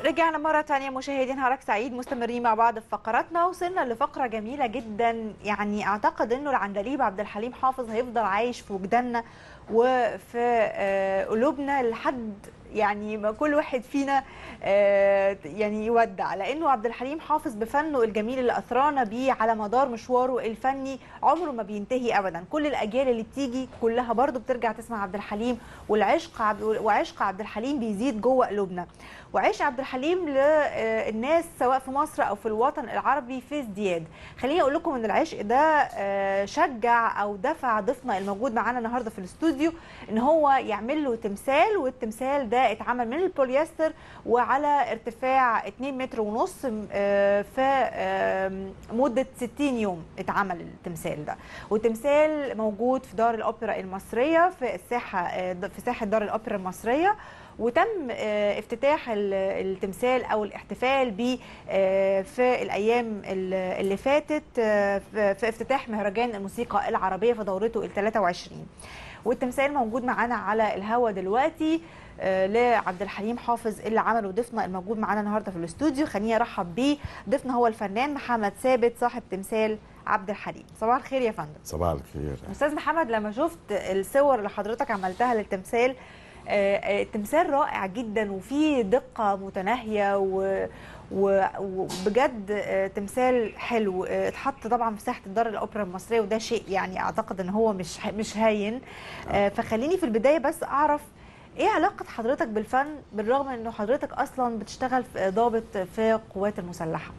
رجعنا مرة تانية مشاهدين نهارك سعيد مستمرين مع بعض في فقراتنا وصلنا لفقرة جميلة جدا يعني أعتقد إنه العندليب عبد الحليم حافظ هيفضل عايش في وجداننا وفي آه، قلوبنا لحد يعني ما كل واحد فينا آه، يعني يودع لانه عبد الحليم حافظ بفنه الجميل اللي اثرانا بيه على مدار مشواره الفني عمره ما بينتهي ابدا كل الاجيال اللي بتيجي كلها برضو بترجع تسمع عبد الحليم والعشق عبد وعشق عبد الحليم بيزيد جوه قلوبنا وعيش عبد الحليم للناس سواء في مصر او في الوطن العربي في ازدياد خليني اقول لكم ان العشق ده آه، شجع او دفع ضيفنا الموجود معانا النهارده في الاستوديو ان هو يعمل له تمثال والتمثال ده اتعمل من البوليستر وعلى ارتفاع 2 متر ونص آه، في آه، مده 60 يوم اتعمل التمثال ده والتمثال موجود في دار الاوبرا المصريه في الساحه آه، في ساحه دار الاوبرا المصريه وتم آه، افتتاح ال- التمثال او الاحتفال به آه، في الايام ال- اللي فاتت آه، في في افتتاح مهرجان الموسيقى العربيه في دورته ال 23 والتمثال موجود معانا على الهوا دلوقتي آه، لعبد الحليم حافظ اللي عمله ضيفنا الموجود معانا النهارده في الاستوديو خليني ارحب بيه ضيفنا هو الفنان محمد ثابت صاحب تمثال عبد الحليم صباح الخير يا فندم صباح الخير استاذ محمد لما شفت الصور اللي حضرتك عملتها للتمثال آه، آه، التمثال رائع جدا وفيه دقه متناهيه و و- وبجد آه، تمثال حلو آه، اتحط طبعا في ساحه الدار الاوبرا المصريه وده شيء يعني اعتقد ان هو مش مش هاين آه، فخليني في البدايه بس اعرف ايه علاقه حضرتك بالفن بالرغم انه حضرتك اصلا بتشتغل في ضابط في القوات المسلحه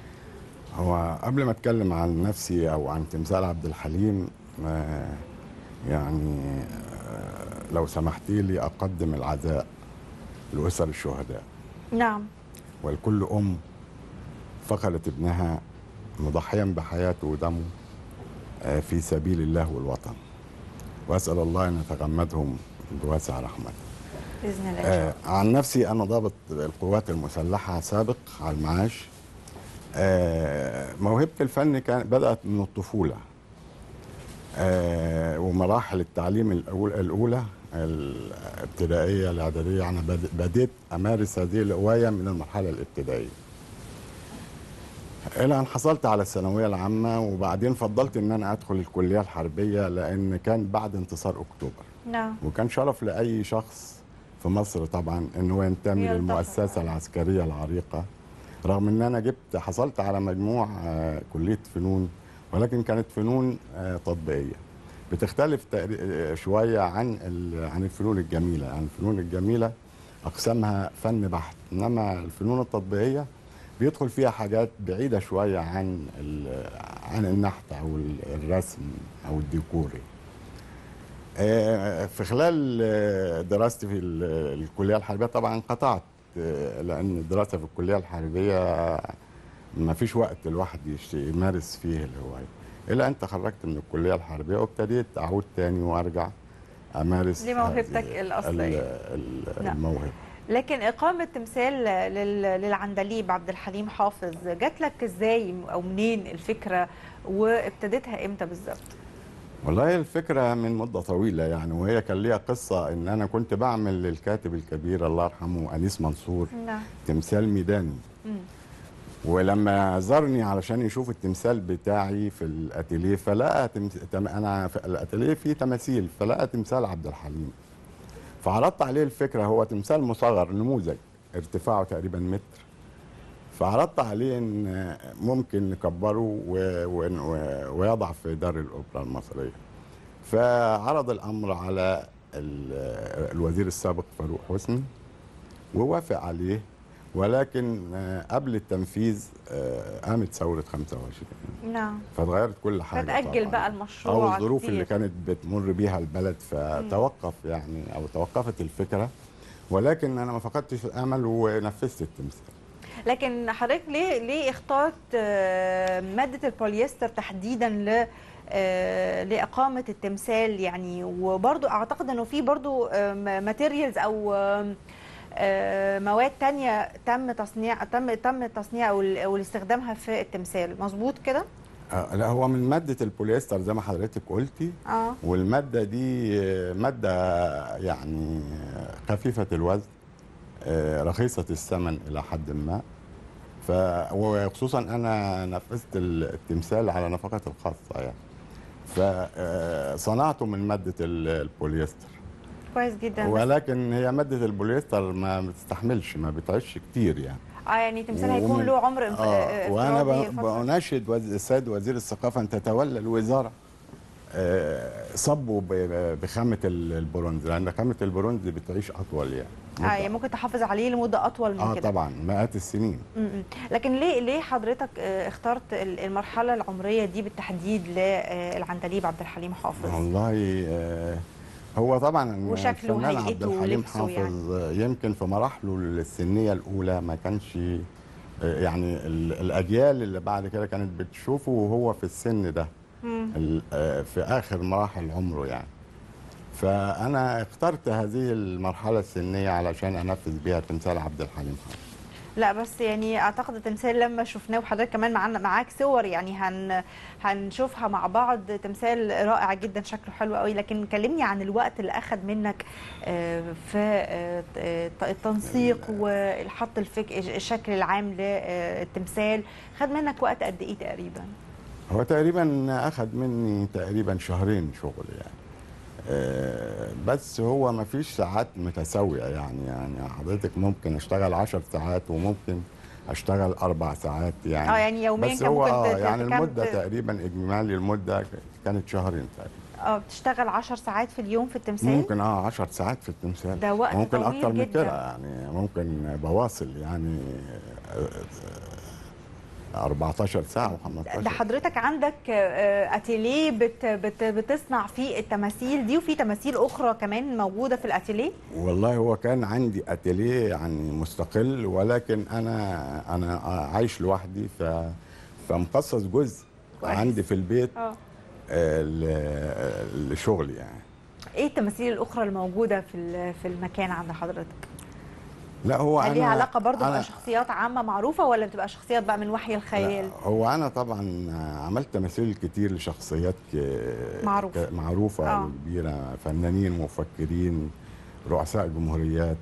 هو قبل ما اتكلم عن نفسي او عن تمثال عبد الحليم آه، يعني آه، لو سمحتي لي اقدم العزاء لاسر الشهداء نعم ولكل ام فقدت ابنها مضحيا بحياته ودمه آه، في سبيل الله والوطن واسال الله ان يتغمدهم بواسع رحمته باذن الله آه عن نفسي انا ضابط القوات المسلحه سابق على المعاش آه موهبه الفن كان بدات من الطفوله آه ومراحل التعليم الاولى الاولى الابتدائيه الاعداديه انا بد- بديت امارس هذه الهوايه من المرحله الابتدائيه الى ان حصلت على الثانويه العامه وبعدين فضلت ان انا ادخل الكليه الحربيه لان كان بعد انتصار اكتوبر نعم وكان شرف لاي شخص في مصر طبعا ان هو ينتمي يلتحق. للمؤسسه العسكريه العريقه رغم ان انا جبت حصلت على مجموع آه، كليه فنون ولكن كانت فنون آه، تطبيقيه بتختلف تقري- آه، شويه عن ال- عن الفنون الجميله يعني الفنون الجميله اقسامها فن بحت انما الفنون التطبيقيه بيدخل فيها حاجات بعيده شويه عن ال- عن النحت او ال- الرسم او الديكوري آه، في خلال آه، دراستي في ال- الكليه الحربيه طبعا قطعت آه، لان الدراسه في الكليه الحربيه ما فيش وقت الواحد يش- يمارس فيه الهوايه الى ان تخرجت من الكليه الحربيه وابتديت اعود تاني وارجع امارس لموهبتك هذه الأصلية. ال- ال- نعم. الموهبه لكن إقامة تمثال لل- للعندليب عبد الحليم حافظ جات لك إزاي أو منين الفكرة وابتديتها إمتى بالظبط؟ والله الفكرة من مدة طويلة يعني وهي كان ليها قصة إن أنا كنت بعمل للكاتب الكبير الله يرحمه أنيس منصور نعم تمثال ميداني مم. ولما زارني علشان يشوف التمثال بتاعي في الاتيليه فلقى تمس... تم... انا في الاتيليه فيه تماثيل فلقى تمثال عبد الحليم فعرضت عليه الفكره هو تمثال مصغر نموذج ارتفاعه تقريبا متر فعرضت عليه ان ممكن نكبره و... و... و... ويضع في دار الاوبرا المصريه فعرض الامر على ال... الوزير السابق فاروق حسني ووافق عليه ولكن آه، قبل التنفيذ آه، قامت ثورة 25 نعم فاتغيرت كل حاجة فتأجل طبعاً. بقى المشروع أو الظروف كتير. اللي كانت بتمر بيها البلد فتوقف يعني أو توقفت الفكرة ولكن أنا ما فقدتش الأمل ونفذت التمثال لكن حضرتك ليه ليه اخترت آه، مادة البوليستر تحديدا ل آه، لإقامة التمثال يعني وبرضو أعتقد إنه في برضو ماتيريالز أو آم، آه، مواد تانية تم تصنيع تم تم التصنيع أو ال- أو استخدامها في التمثال مظبوط كده؟ آه، لا هو من مادة البوليستر زي ما حضرتك قلتي اه والمادة دي آه، مادة يعني آه، خفيفة الوزن آه، رخيصه الثمن الى حد ما ف وخصوصا انا نفذت التمثال على نفقتي الخاصه يعني فصنعته من ماده ال- البوليستر كويس جدا بس- ولكن هي ماده البوليستر ما بتستحملش ما بتعيش كتير يعني اه يعني تمثال هيكون ومن- له عمر انف- آه آه، وانا افتراضي ب- فترة. بناشد وز- السيد وزير الثقافه ان تتولى الوزاره آه، صبوا ب- بخامه ال- البرونز لان خامه البرونز بتعيش اطول يعني اه يعني ممكن تحافظ عليه لمده اطول من اه كده طبعا مئات السنين م- م. لكن ليه ليه حضرتك آه، اخترت ال- المرحله العمريه دي بالتحديد للعندليب عبد الحليم حافظ والله آه، هو طبعا وشكله الفنان عبد وهيئته الحليم ولبسه حافظ آه، يمكن في مراحله السنيه الاولى ما كانش آه، يعني ال- الاجيال اللي بعد كده كانت بتشوفه وهو في السن ده مم. ال- آه، في اخر مراحل عمره يعني فانا اخترت هذه المرحله السنيه علشان انفذ بيها تمثال عبد الحليم حافظ لا بس يعني اعتقد التمثال لما شفناه وحضرتك كمان معانا معاك صور يعني هن هنشوفها مع بعض تمثال رائع جدا شكله حلو قوي لكن كلمني عن الوقت اللي اخذ منك آه، في آه، آه، التنسيق والحط الفك الشكل العام للتمثال خد منك وقت قد ايه تقريبا هو تقريبا اخذ مني تقريبا شهرين شغل يعني آه، بس هو ما فيش ساعات متساوية يعني يعني حضرتك ممكن اشتغل عشر ساعات وممكن اشتغل اربع ساعات يعني اه يعني يوميا بس كان هو ممكن آه ت- يعني كام- المدة تقريبا اجمالي المدة كانت شهرين تقريبا اه بتشتغل 10 ساعات في اليوم في التمثال ممكن اه 10 ساعات في التمثال ده وقت ممكن طويل اكتر من جدا. كده يعني ممكن بواصل يعني آه، آه، 14 ساعة و15 ده حضرتك عندك آه، اتيليه بت بت بتصنع فيه التماثيل دي وفي تماثيل اخرى كمان موجوده في الاتيليه والله هو كان عندي اتيليه يعني مستقل ولكن انا انا عايش لوحدي ف فمخصص جزء كويس. عندي في البيت اه آه، ل- لشغلي يعني ايه التماثيل الاخرى الموجوده في ال- في المكان عند حضرتك لا هو هل انا ليها علاقه برضه أنا بشخصيات عامه معروفه ولا بتبقى شخصيات بقى من وحي الخيال لا، هو انا طبعا عملت تماثيل كتير لشخصيات ك- معروفة. ك- معروفه آه. وكبيره فنانين مفكرين رؤساء جمهوريات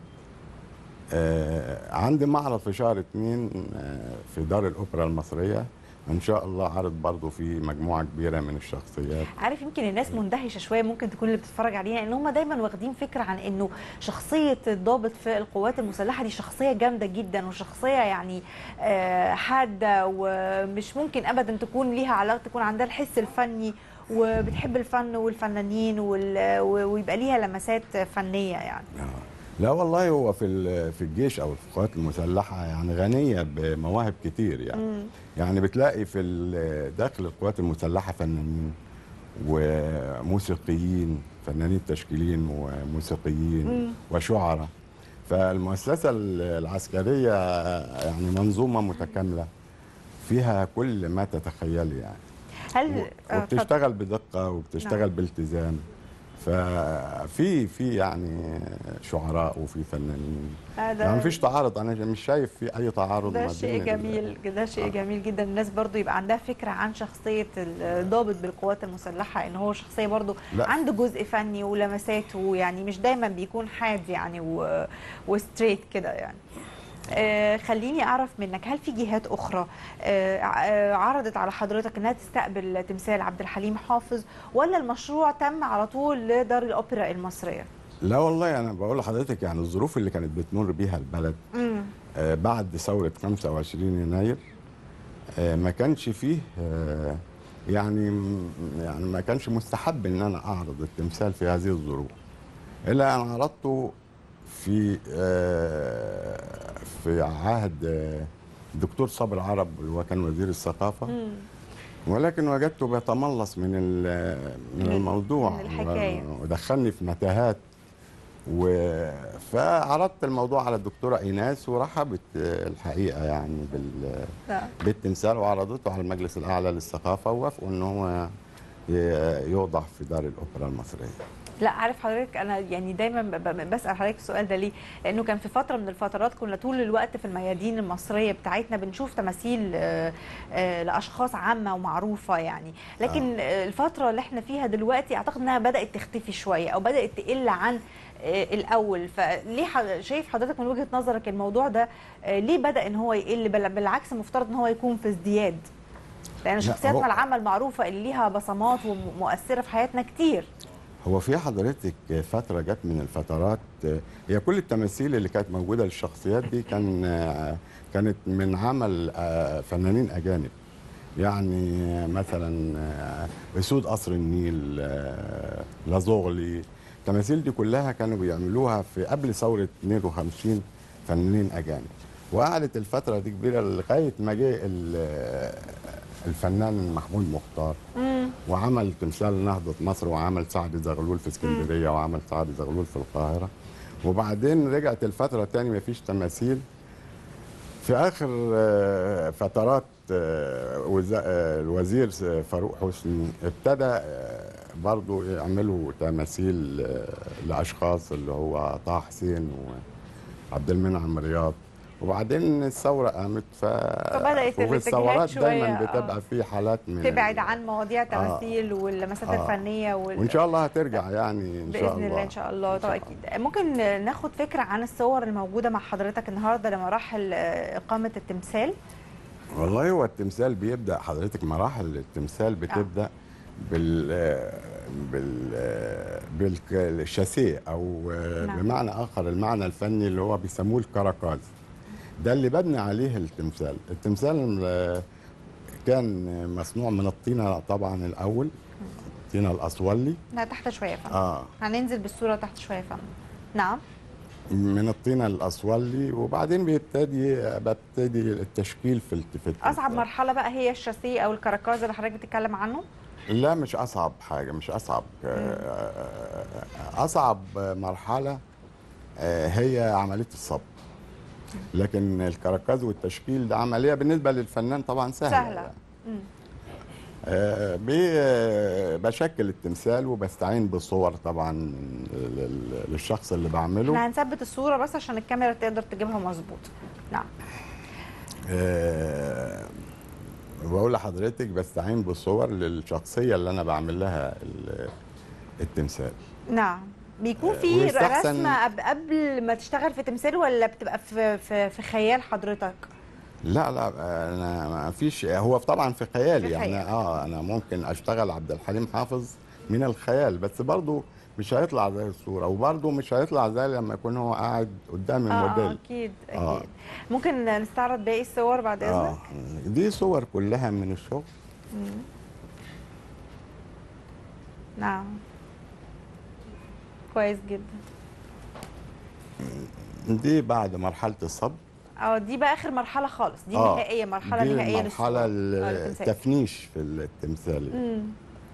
آه عندي معرض في شهر اتنين آه في دار الاوبرا المصريه ان شاء الله عرض برضه في مجموعه كبيره من الشخصيات عارف يمكن الناس مندهشه شويه ممكن تكون اللي بتتفرج علينا ان هم دايما واخدين فكره عن انه شخصيه الضابط في القوات المسلحه دي شخصيه جامده جدا وشخصيه يعني آه، حاده ومش ممكن ابدا تكون ليها علاقه تكون عندها الحس الفني وبتحب الفن والفنانين وال- ويبقى ليها لمسات فنيه يعني آه. لا والله هو في ال- في الجيش او في القوات المسلحه يعني غنيه بمواهب كتير يعني مم. يعني بتلاقي في ال- داخل القوات المسلحه فنانين وموسيقيين فنانين تشكيليين وموسيقيين مم. وشعراء فالمؤسسه ال- العسكريه يعني منظومه متكامله فيها كل ما تتخيلي يعني هل و- آه، اتفضل. وبتشتغل بدقه وبتشتغل نعم. بالتزام ففي في يعني شعراء وفي فنانين هذا يعني مفيش تعارض انا مش شايف في اي تعارض ده ما شيء بين ال- جميل ده شيء آه. جميل جدا الناس برضو يبقى عندها فكره عن شخصيه الضابط بالقوات المسلحه ان هو شخصيه برضو لا. عنده جزء فني ولمسات ويعني مش دايما بيكون حاد يعني و... وستريت كده يعني آه خليني اعرف منك هل في جهات اخرى آه ع- آه عرضت على حضرتك انها تستقبل تمثال عبد الحليم حافظ ولا المشروع تم على طول لدار الاوبرا المصريه لا والله انا بقول لحضرتك يعني الظروف اللي كانت بتمر بيها البلد امم آه، بعد ثوره 25 يناير آه، ما كانش فيه آه، يعني يعني ما كانش مستحب ان انا اعرض التمثال في هذه الظروف الا ان عرضته في آه، في عهد آه، الدكتور صابر عرب اللي هو كان وزير الثقافه ولكن وجدته بيتملص من ال- من من- الموضوع من الحكاية. ودخلني في متاهات و... فعرضت الموضوع على الدكتوره ايناس ورحبت آه، الحقيقه يعني بال... بالتمثال وعرضته على المجلس الاعلى للثقافه ووافقوا ان هو ي- يوضع في دار الاوبرا المصريه لا عارف حضرتك انا يعني دايما ب- ب- بسال حضرتك السؤال ده ليه؟ لانه كان في فتره من الفترات كنا طول الوقت في الميادين المصريه بتاعتنا بنشوف تماثيل آه، آه، لاشخاص عامه ومعروفه يعني، لكن آه. الفتره اللي احنا فيها دلوقتي اعتقد انها بدات تختفي شويه او بدات تقل عن آه، الاول فليه ح- شايف حضرتك من وجهه نظرك الموضوع ده آه، ليه بدا ان هو يقل بل- بالعكس المفترض ان هو يكون في ازدياد لان لا، شخصياتنا هو- العامه المعروفه اللي ليها بصمات ومؤثره في حياتنا كتير هو في حضرتك فترة جت من الفترات هي كل التماثيل اللي كانت موجودة للشخصيات دي كان كانت من عمل آه، فنانين أجانب يعني مثلا آه، أسود قصر النيل آه، لازوغلي التماثيل دي كلها كانوا بيعملوها في قبل ثورة 52 فنانين أجانب وقعدت الفترة دي كبيرة لغاية ما جه ال- الفنان محمود مختار مم. وعمل تمثال نهضة مصر وعمل سعد زغلول في اسكندرية وعمل سعد زغلول في القاهرة وبعدين رجعت الفترة تاني مفيش تماثيل في آخر آه، فترات آه، وزا- آه، الوزير فاروق حسني ابتدى آه، برضو يعملوا تماثيل آه، لأشخاص اللي هو طه حسين وعبد المنعم رياض وبعدين الثورة قامت ف فبدأت وفي الاتجاهات الثورات شوية، دايما آه. بتبقى في حالات من تبعد عن مواضيع التماثيل واللمسات آه. الفنيه وال... وان شاء الله هترجع يعني ان شاء باذن الله الله ان شاء الله إن طبعا شاء اكيد ممكن ناخد فكره عن الصور الموجوده مع حضرتك النهارده لمراحل آه، اقامه التمثال والله هو التمثال بيبدا حضرتك مراحل التمثال بتبدا بال بال بالشاسيه او نعم. بمعنى اخر المعنى الفني اللي هو بيسموه الكراكاز ده اللي ببني عليه التمثال التمثال آه، كان مصنوع من الطينه طبعا الاول الطينه الاصولي لا تحت شويه يا فندم اه هننزل بالصوره تحت شويه يا فندم نعم من الطينه الاصولي وبعدين بيبتدي ببتدي التشكيل في التفت اصعب مرحله بقى هي الشاسيه او الكراكاز اللي حضرتك بتتكلم عنه لا مش اصعب حاجه مش اصعب آه، اصعب مرحله آه، هي عمليه الصب لكن الكراكاز والتشكيل ده عمليه بالنسبه للفنان طبعا سهله سهلة. يعني. مم. آه، بي- آه، بشكل التمثال وبستعين بصور طبعا لل- للشخص اللي بعمله احنا هنثبت الصوره بس عشان الكاميرا تقدر تجيبها مظبوط نعم آه، بقول لحضرتك بستعين بالصور للشخصيه اللي انا بعمل لها ال- التمثال نعم بيكون في ويستحسن- رسمه قب- قبل ما تشتغل في تمثال ولا بتبقى في في, في خيال حضرتك لا لا انا ما فيش هو طبعا في خيالي في يعني خيال. اه انا ممكن اشتغل عبد الحليم حافظ من الخيال بس برضه مش هيطلع زي الصوره وبرضه مش هيطلع زي لما يكون هو قاعد قدام اه, آه الموديل اكيد اكيد آه. آه. ممكن نستعرض باقي الصور بعد اذنك اه دي صور كلها من الشغل نعم كويس جدا دي بعد مرحله الصب اه دي بقى اخر مرحله خالص دي آه، النهائيه مرحله دي نهائيه المرحله للصورة. آه، للتمثال. التفنيش في التمثال مم.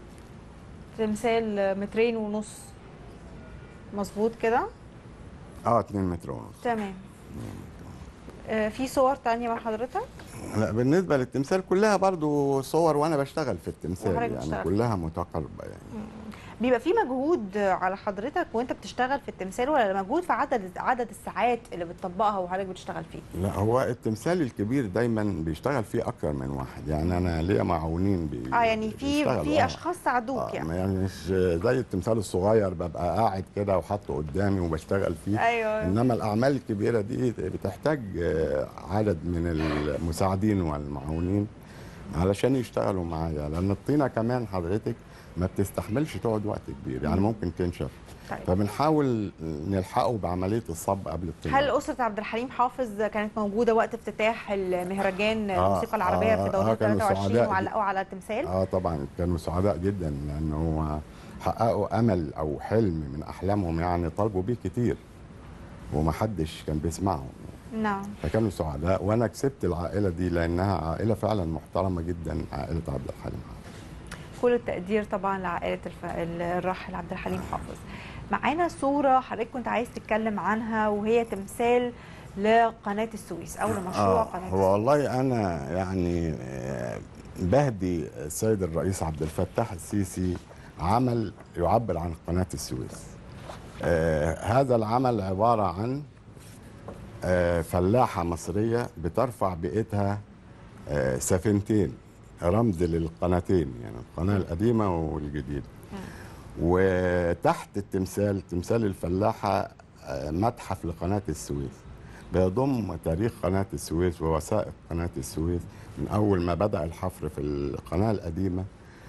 تمثال مترين ونص مظبوط كده اه 2 متر ونص تمام آه، في صور تانية مع حضرتك لا بالنسبه للتمثال كلها برضو صور وانا بشتغل في التمثال وحضرتك يعني بتشتغل. كلها متقاربه يعني بيبقى في مجهود على حضرتك وانت بتشتغل في التمثال ولا مجهود في عدد عدد الساعات اللي بتطبقها وحضرتك بتشتغل فيه لا هو التمثال الكبير دايما بيشتغل فيه اكتر من واحد يعني انا ليا معاونين بي اه يعني في بيشتغلوا، في آه. اشخاص ساعدوك آه يعني يعني مش زي التمثال الصغير ببقى قاعد كده وحاطه قدامي وبشتغل فيه ايوه انما الاعمال الكبيره دي بتحتاج آه، عدد من المساعدين والمعاونين علشان يشتغلوا معايا لان الطينه كمان حضرتك ما بتستحملش تقعد وقت كبير يعني ممكن تنشف طيب فبنحاول نلحقه بعمليه الصب قبل الطينه هل اسره عبد الحليم حافظ كانت موجوده وقت افتتاح المهرجان آه، الموسيقى العربيه آه، في آه، دوران كانوا 23 سعداء وعلقوا على التمثال اه طبعا كانوا سعداء جدا لان هو حققوا امل او حلم من احلامهم يعني طالبوا بيه كتير ومحدش كان بيسمعهم نعم فكانوا سعداء وانا كسبت العائله دي لانها عائله فعلا محترمه جدا عائله عبد الحليم حافظ كل التقدير طبعا لعائله الف... الراحل عبد الحليم حافظ معانا صوره حضرتك كنت عايز تتكلم عنها وهي تمثال لقناه السويس او لمشروع قناه هو السويس والله انا يعني آه، بهدي السيد الرئيس عبد الفتاح السيسي عمل يعبر عن قناه السويس آه، هذا العمل عباره عن آه، فلاحه مصريه بترفع بيئتها آه، سفينتين رمز للقناتين يعني القناه القديمه والجديده وتحت التمثال تمثال الفلاحة آه، متحف لقناة السويس بيضم تاريخ قناة السويس ووثائق قناة السويس من أول ما بدأ الحفر في القناة القديمة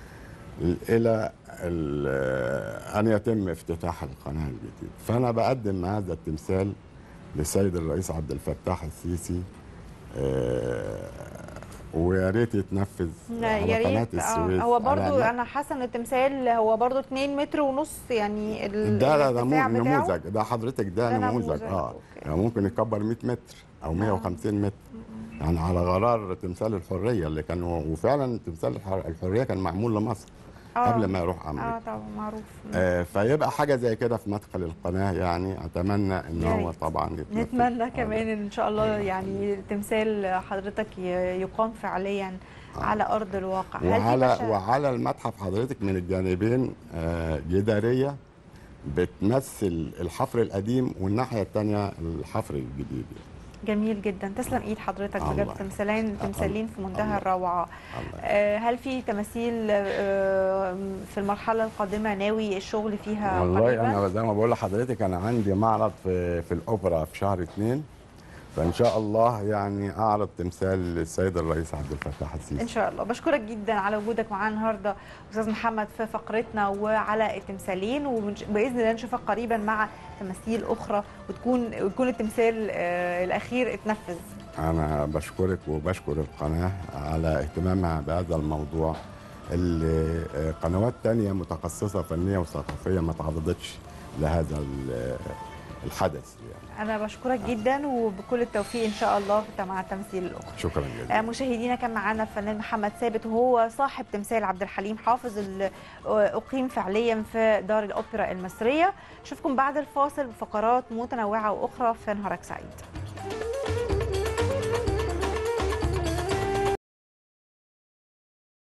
إلى ال- أن يتم افتتاح القناة الجديدة فأنا بقدم هذا التمثال للسيد الرئيس عبد الفتاح السيسي آه، ويا ريت يتنفذ لا، على يا قناة ريت آه، السويس هو على برضو ن- انا حاسه ان التمثال هو برضو 2 متر ونص يعني ال- ده ده, ده الارتفاع مو- بتاعه. نموذج ده حضرتك ده, ده نموذج نموذج، اه أوكي. يعني ممكن يكبر 100 متر او 150 متر يعني على غرار تمثال الحريه اللي كانوا وفعلا تمثال الحر- الحريه كان معمول لمصر آه. قبل ما يروح امريكا اه طبعا معروف آه فيبقى حاجه زي كده في مدخل القناه يعني اتمنى ان يا هو ريت. طبعا يتنفذ. نتمنى آه، كمان ان شاء الله يعني تمثال حضرتك ي- يقام فعليا على ارض الواقع هل في وعلى مشا- وعلى المتحف حضرتك من الجانبين آه، جداريه بتمثل الحفر القديم والناحيه الثانيه الحفر الجديد جميل جدا تسلم ايد حضرتك بجد الله. تمثالين تمثالين في منتهى الله. الروعه الله آه، هل في تماثيل آه، في المرحله القادمه ناوي الشغل فيها والله قريبا انا زي ما بقول لحضرتك انا عندي معرض في في الاوبرا في شهر اثنين فان شاء الله يعني اعرض تمثال السيد الرئيس عبد الفتاح ان السيسي شاء الله بشكرك جدا على وجودك معانا النهارده استاذ محمد في فقرتنا وعلى التمثالين وباذن الله نشوفك قريبا مع تماثيل اخرى وتكون يكون التمثال آه، الاخير اتنفذ انا بشكرك وبشكر القناه على اهتمامها بهذا الموضوع اللي آه، قنوات تانية متخصصة فنية وثقافية ما تعرضتش لهذا ال- الحدث يعني انا بشكرك جدا وبكل التوفيق ان شاء الله في مع التمثيل الاخرى شكرا آه، جزيلا مشاهدينا كان معانا الفنان محمد ثابت وهو صاحب تمثال عبد الحليم حافظ اللي آه، اقيم فعليا في دار الاوبرا المصريه اشوفكم بعد الفاصل بفقرات متنوعه واخرى في نهارك سعيد